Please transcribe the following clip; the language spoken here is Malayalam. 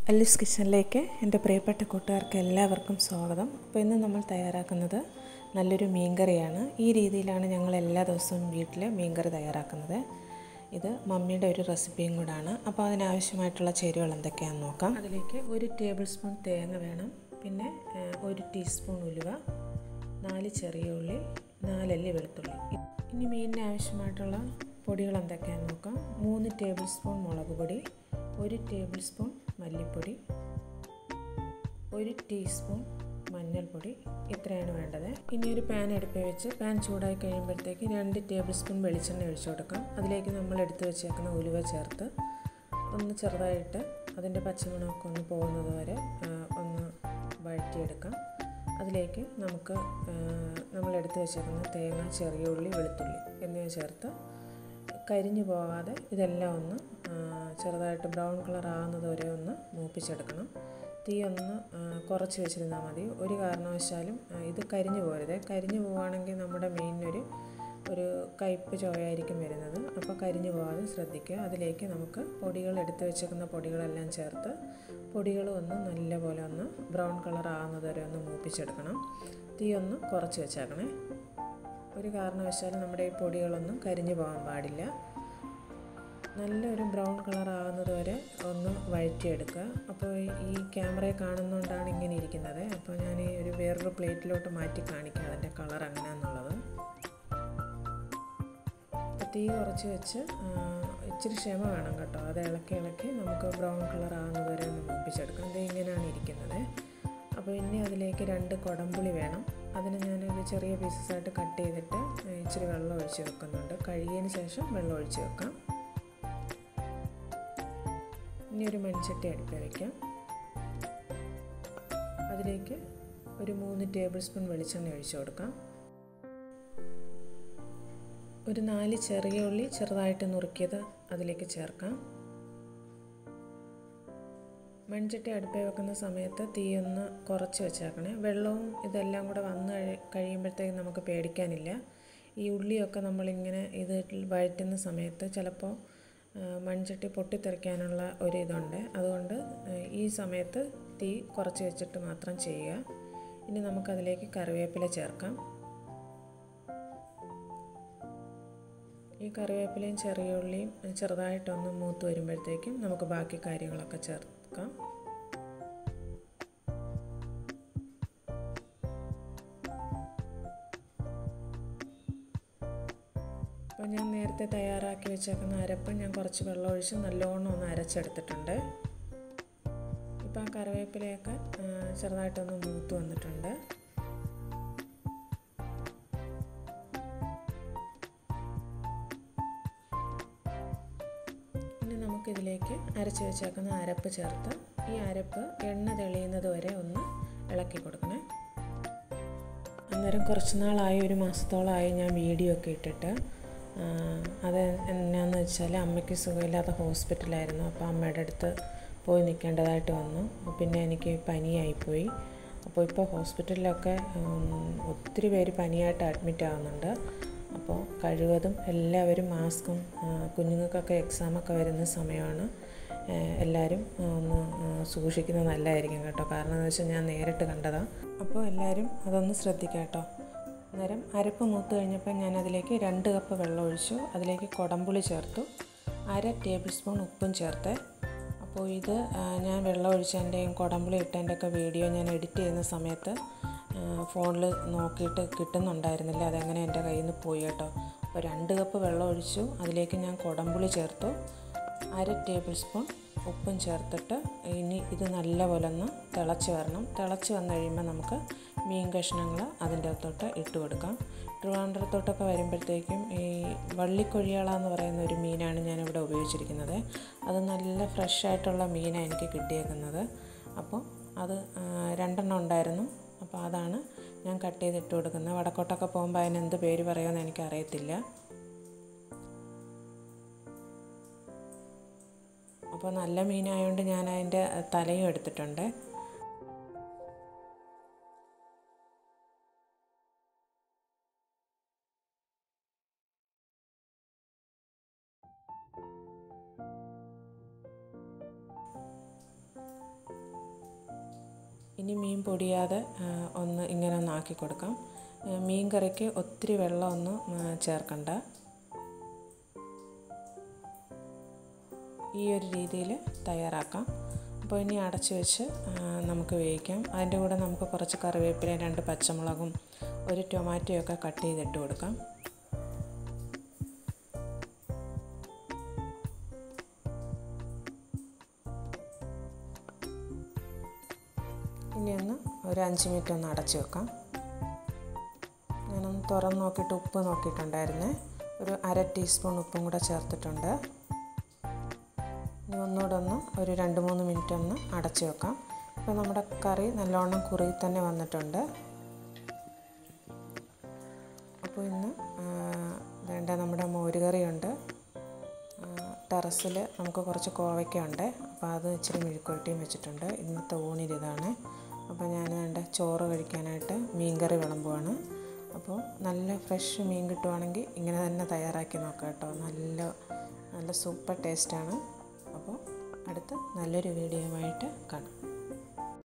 എല്ലിസ് കിച്ചണിലേക്ക് എൻ്റെ പ്രിയപ്പെട്ട കൂട്ടുകാർക്ക് എല്ലാവർക്കും സ്വാഗതം അപ്പോൾ ഇന്ന് നമ്മൾ തയ്യാറാക്കുന്നത് നല്ലൊരു മീൻകറിയാണ് ഈ രീതിയിലാണ് ഞങ്ങൾ എല്ലാ ദിവസവും വീട്ടിൽ മീൻകറി തയ്യാറാക്കുന്നത് ഇത് മമ്മിയുടെ ഒരു റെസിപ്പിയും കൂടാണ് അപ്പോൾ അതിനാവശ്യമായിട്ടുള്ള ചേരുവകൾ എന്തൊക്കെയാണെന്ന് നോക്കാം അതിലേക്ക് ഒരു ടേബിൾ സ്പൂൺ തേങ്ങ വേണം പിന്നെ ഏഹ്, ഒരു ടീസ്പൂൺ ഉലുവ നാല് ചെറിയ ഉള്ളി നാലല്ലി വെളുത്തുള്ളി ഇനി മീനിന് ആവശ്യമായിട്ടുള്ള പൊടികൾ എന്തൊക്കെയാണെന്ന് നോക്കാം മൂന്ന് ടേബിൾ സ്പൂൺ മുളക് പൊടി ഒരു ടേബിൾ സ്പൂൺ മല്ലിപ്പൊടി ഒരു ടീസ്പൂൺ മഞ്ഞൾപ്പൊടി ഇത്രയാണ് വേണ്ടത് ഇനി ഒരു പാൻ അടുപ്പിൽ വെച്ച് പാൻ ചൂടായി കഴിയുമ്പോഴത്തേക്ക് രണ്ട് ടേബിൾ സ്പൂൺ വെളിച്ചെണ്ണ ഒഴിച്ചു കൊടുക്കാം അതിലേക്ക് നമ്മൾ എടുത്തു വെച്ചേക്കുന്ന ഉലുവ ചേർത്ത് ഒന്ന് ചെറുതായിട്ട് അതിൻ്റെ പച്ചമണമൊക്കെ ഒന്ന് പോകുന്നത് വരെ ആ, ഒന്ന് വഴറ്റിയെടുക്കാം അതിലേക്ക് നമുക്ക് ആ, നമ്മൾ എടുത്തു വെച്ചേക്കുന്ന തേങ്ങ ചെറിയ ഉള്ളി വെളുത്തുള്ളി എന്നിവ ചേർത്ത് കരിഞ്ഞു പോകാതെ ഇതെല്ലാം ഒന്ന് ആ, ചെറുതായിട്ട് ബ്രൗൺ കളർ ആകുന്നത് വരെ ഒന്ന് മൂപ്പിച്ചെടുക്കണം തീ ഒന്ന് ആ, കുറച്ച് വെച്ചിരുന്നാൽ മതി ഒരു കാരണവശാലും ആ, ഇത് കരിഞ്ഞു പോരുത് കരിഞ്ഞു പോവുകയാണെങ്കിൽ നമ്മുടെ മീനിനൊരു ഒരു കയ്പ്പ് ചോയായിരിക്കും വരുന്നത് അപ്പോൾ കരിഞ്ഞു പോകാതെ ശ്രദ്ധിക്കുക അതിലേക്ക് നമുക്ക് പൊടികൾ എടുത്ത് വെച്ചേക്കുന്ന പൊടികളെല്ലാം ചേർത്ത് പൊടികൾ ഒന്ന് നല്ലപോലെ ഒന്ന് ബ്രൗൺ കളർ ആകുന്നത് വരെ ഒന്ന് മൂപ്പിച്ചെടുക്കണം തീ ഒന്ന് കുറച്ച് വെച്ചേക്കണേ ഒരു കാരണവശാലും നമ്മുടെ ഈ പൊടികളൊന്നും കരിഞ്ഞു പോകാൻ പാടില്ല നല്ലൊരു ബ്രൗൺ കളർ ആകുന്നത് വരെ ഒന്ന് വഴറ്റിയെടുക്കുക അപ്പോൾ ഈ ക്യാമറയിൽ കാണുന്നതുകൊണ്ടാണ് ഇങ്ങനെ ഇരിക്കുന്നത് അപ്പോൾ ഞാൻ ഈ ഒരു വേറൊരു പ്ലേറ്റിലോട്ട് മാറ്റി കാണിക്കാം അതിൻ്റെ കളർ എങ്ങനെയാണെന്നുള്ളത് അപ്പോൾ തീ കുറച്ച് വെച്ച് ആ, ഇച്ചിരി ക്ഷമ വേണം കേട്ടോ അത് ഇളക്കി ഇളക്കി നമുക്ക് ബ്രൗൺ കളർ ആകുന്നത് വരെ ഒന്ന് മൂപ്പിച്ചെടുക്കാം ഇത് ഇങ്ങനെയാണ് ഇരിക്കുന്നത് അപ്പോൾ ഇനി അതിലേക്ക് രണ്ട് കുടംപുളി വേണം അതിന് ഞാനൊരു ചെറിയ പീസസ് ആയിട്ട് കട്ട് ചെയ്തിട്ട് ഇച്ചിരി വെള്ളം ഒഴിച്ച് വെക്കുന്നുണ്ട് കഴുകിയതിന് ശേഷം വെള്ളം ഒഴിച്ച് വെക്കാം ഇനി ഒരു മൺചട്ടി അടുപ്പിൽ വയ്ക്കാം അതിലേക്ക് ഒരു മൂന്ന് ടേബിൾ സ്പൂൺ വെളിച്ചെണ്ണ ഒഴിച്ച് കൊടുക്കാം ഒരു നാല് ചെറിയ ഉള്ളി ചെറുതായിട്ട് നുറുക്കിയത് അതിലേക്ക് ചേർക്കാം മൺചട്ടി അടുപ്പിൽ വെക്കുന്ന സമയത്ത് തീയൊന്ന് കുറച്ച് വെച്ചേക്കണേ വെള്ളവും ഇതെല്ലാം കൂടെ വന്ന് കഴി കഴിയുമ്പോഴത്തേക്കും നമുക്ക് പേടിക്കാനില്ല ഈ ഉള്ളിയൊക്കെ നമ്മളിങ്ങനെ ഇത് വഴറ്റുന്ന സമയത്ത് ചിലപ്പോൾ ആ, മൺചട്ടി പൊട്ടിത്തെറിക്കാനുള്ള ഒരു ഇതുണ്ട് അതുകൊണ്ട് ആ, ഈ സമയത്ത് തീ കുറച്ച് വെച്ചിട്ട് മാത്രം ചെയ്യുക ഇനി നമുക്കതിലേക്ക് കറിവേപ്പില ചേർക്കാം ഈ കറിവേപ്പിലയും ചെറിയ ഉള്ളിയും ചെറുതായിട്ടൊന്ന് മൂത്ത് വരുമ്പോഴത്തേക്കും നമുക്ക് ബാക്കി കാര്യങ്ങളൊക്കെ ചേർക്കാം അപ്പോൾ ഞാൻ നേരത്തെ തയ്യാറാക്കി വെച്ചേക്കുന്ന അരപ്പ് ഞാൻ കുറച്ച് വെള്ളം ഒഴിച്ച് നല്ലോണം ഒന്ന് അരച്ചെടുത്തിട്ടുണ്ട് ഇപ്പോൾ ആ കറിവേപ്പിലയൊക്കെ ആ, ചെറുതായിട്ടൊന്ന് മൂത്ത് വന്നിട്ടുണ്ട് ഇനി നമുക്കിതിലേക്ക് അരച്ച് വെച്ചേക്കുന്ന അരപ്പ് ചേർത്ത് ഈ അരപ്പ് എണ്ണ തെളിയുന്നത് വരെ ഒന്ന് ഇളക്കി കൊടുക്കണേ അന്നേരം കുറച്ച് നാളായി ഒരു മാസത്തോളമായി ഞാൻ വീഡിയോ ഒക്കെ ഇട്ടിട്ട് ആ, അത് എന്നാന്ന് വെച്ചാൽ അമ്മയ്ക്ക് സുഖമില്ലാത്ത ഹോസ്പിറ്റലായിരുന്നു അപ്പോൾ അമ്മയുടെ അടുത്ത് പോയി നിൽക്കേണ്ടതായിട്ട് വന്നു പിന്നെ എനിക്ക് പനിയായിപ്പോയി അപ്പോൾ ഇപ്പോൾ ഹോസ്പിറ്റലിലൊക്കെ ഉം, ഒത്തിരി പേര് പനിയായിട്ട് അഡ്മിറ്റ് ആവുന്നുണ്ട് അപ്പോൾ കഴിവതും എല്ലാവരും മാസ്കും ആ, കുഞ്ഞുങ്ങൾക്കൊക്കെ എക്സാമൊക്കെ വരുന്ന സമയമാണ് ആ, എല്ലാവരും ആ, ഒന്ന് ആ, സൂക്ഷിക്കുന്നത് നല്ലതായിരിക്കും കേട്ടോ കാരണം എന്ന് വെച്ചാൽ ഞാൻ നേരിട്ട് കണ്ടതാണ് അപ്പോൾ എല്ലാവരും അതൊന്ന് ശ്രദ്ധിക്കുക കേട്ടോ അന്നേരം അരപ്പ് മൂത്ത് കഴിഞ്ഞപ്പോൾ ഞാൻ അതിലേക്ക് രണ്ട് കപ്പ് വെള്ളം ഒഴിച്ചു അതിലേക്ക് കുടംപുളി ചേർത്തു അര ടേബിൾ സ്പൂൺ ഉപ്പും ചേർത്ത് അപ്പോൾ ഇത് ആ, ഞാൻ വെള്ളം ഒഴിച്ചതിൻ്റെയും കുടംപുളി ഇട്ടതിൻ്റെയൊക്കെ വീഡിയോ ഞാൻ എഡിറ്റ് ചെയ്യുന്ന സമയത്ത് ഫോണിൽ നോക്കിയിട്ട് കിട്ടുന്നുണ്ടായിരുന്നില്ല അതെങ്ങനെ എൻ്റെ കയ്യിൽ നിന്ന് പോയി കേട്ടോ അപ്പോൾ രണ്ട് കപ്പ് വെള്ളം ഒഴിച്ചു അതിലേക്ക് ഞാൻ കുടംപുളി ചേർത്തു അര ടേബിൾ സ്പൂൺ ഉപ്പും ചേർത്തിട്ട് ഇനി ഇത് നല്ലപോലെ ഒന്ന് തിളച്ച് വരണം തിളച്ച് വന്നു കഴിയുമ്പോൾ നമുക്ക് മീൻ കഷ്ണങ്ങൾ അതിൻ്റെ അകത്തോട്ട് ഇട്ട് കൊടുക്കാം ട്രിവാൻഡ്രത്തോട്ടൊക്കെ വരുമ്പോഴത്തേക്കും ഈ വള്ളിക്കൊഴിയാള എന്ന് പറയുന്ന ഒരു മീനാണ് ഞാനിവിടെ ഉപയോഗിച്ചിരിക്കുന്നത് അത് നല്ല ഫ്രഷ് ആയിട്ടുള്ള മീനാണ് എനിക്ക് കിട്ടിയേക്കുന്നത് അപ്പോൾ അത് ആ, രണ്ടെണ്ണം ഉണ്ടായിരുന്നു അപ്പോൾ അതാണ് ഞാൻ കട്ട് ചെയ്തിട്ട് കൊടുക്കുന്നത് വടക്കോട്ടൊക്കെ പോകുമ്പോൾ അതിന് എന്ത് പേര് പറയുമെന്ന് എനിക്കറിയത്തില്ല അപ്പോൾ നല്ല മീനായതുകൊണ്ട് ഞാൻ അതിൻ്റെ തലയും എടുത്തിട്ടുണ്ട് ഇനി മീൻ പൊടിയാതെ ആ, ഒന്ന് ഇങ്ങനെ ഒന്ന് ആക്കി കൊടുക്കാം ആ, മീൻ കറിക്ക് ഒത്തിരി വെള്ളമൊന്നും ആ, ചേർക്കണ്ട ഈ ഒരു രീതിയിൽ തയ്യാറാക്കാം അപ്പോൾ ഇനി അടച്ചു വെച്ച് ആ, നമുക്ക് വേവിക്കാം അതിൻ്റെ കൂടെ നമുക്ക് കുറച്ച് കറിവേപ്പിലയും രണ്ട് പച്ചമുളകും ഒരു ടൊമാറ്റോയൊക്കെ കട്ട് ചെയ്തിട്ട് കൊടുക്കാം ഇനി ഒന്ന് ഒരു അഞ്ച് മിനിറ്റ് ഒന്ന് അടച്ചു വെക്കാം ഞാനൊന്ന് തുറന്ന് നോക്കിയിട്ട് ഉപ്പ് നോക്കിയിട്ടുണ്ടായിരുന്നേ ഒരു അര ടീസ്പൂൺ ഉപ്പും കൂടെ ചേർത്തിട്ടുണ്ട് ഇനി ഒന്നുകൂടെ ഒന്ന് ഒരു രണ്ട് മൂന്ന് മിനിറ്റ് ഒന്ന് അടച്ചു വെക്കാം ഇപ്പോൾ നമ്മുടെ കറി നല്ലോണം കുറി തന്നെ വന്നിട്ടുണ്ട് അപ്പോൾ ഇന്ന് ആ, വേണ്ട നമ്മുടെ മോരുകറിയുണ്ട് ടെറസിൽ നമുക്ക് കുറച്ച് കോവയ്ക്കുണ്ട് അപ്പോൾ അത് ഇച്ചിരി മെഴുക്കുവരട്ടിയും വെച്ചിട്ടുണ്ട് ഇന്നത്തെ ഊണിൽ ഇതാണ് അപ്പോൾ ഞാൻ വേണ്ട ചോറ് കഴിക്കാനായിട്ട് മീൻകറി വിളമ്പുവാണ് അപ്പോൾ നല്ല ഫ്രഷ് മീൻ കിട്ടുവാണെങ്കിൽ ഇങ്ങനെ തന്നെ തയ്യാറാക്കി നോക്കാം കേട്ടോ നല്ല നല്ല സൂപ്പർ ടേസ്റ്റാണ് അപ്പോൾ അടുത്ത നല്ലൊരു വീഡിയോയുമായിട്ട് കാണാം